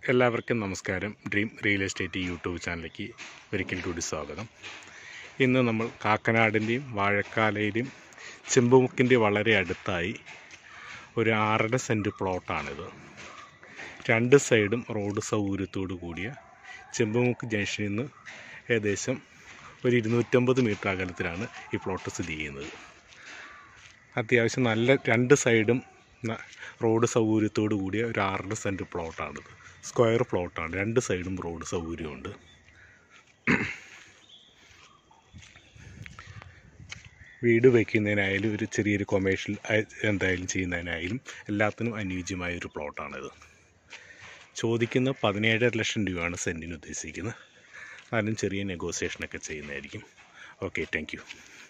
എല്ലാവർക്കും നമസ്കാരം dream real estate YouTube ചാനലിലേക്ക് ഒരിക്കൽ കൂടി സ്വാഗതം ഇന്ന് നമ്മൾ കാക്കനാടിൻ്റെയും വാഴക്കാലയുടെയും ചെമ്പുമുക്കിൻ്റെ വളരെ അടുത്തായി ഒരു ആറര സെൻറ്റ് പ്ലോട്ടാണിത് രണ്ട് സൈഡും റോഡ് സൗകര്യത്തോടു കൂടിയ ചെമ്പുമുക്ക് ജംഗ്ഷനിൽ നിന്ന് ഏകദേശം ഒരു ഇരുന്നൂറ്റമ്പത് മീറ്റർ അകലത്തിലാണ് ഈ പ്ലോട്ട് സ്ഥിതി ചെയ്യുന്നത് അത്യാവശ്യം നല്ല രണ്ട് സൈഡും ന- റോഡ് സൗകര്യത്തോടു കൂടിയ ഒരു ആറര സെൻറ്റ് പ്ലോട്ടാണിത് സ്ക്വയർ പ്ലോട്ടാണ് രണ്ട് സൈഡും റോഡ് സൗകര്യമുണ്ട് വീട് വയ്ക്കുന്നതിനായാലും ഒരു ചെറിയൊരു കൊമേഴ്ഷ്യൽ എന്തായാലും ചെയ്യുന്നതിനായാലും എല്ലാത്തിനും അനുയോജ്യമായ ഒരു പ്ലോട്ടാണിത് ചോദിക്കുന്ന പതിനേഴര ലക്ഷം രൂപയാണ് സെൻറ്റിന് ഉദ്ദേശിക്കുന്നത് അതിനും ചെറിയ നെഗോസിയേഷനൊക്കെ ചെയ്യുന്നതായിരിക്കും ഓക്കെ താങ്ക് യു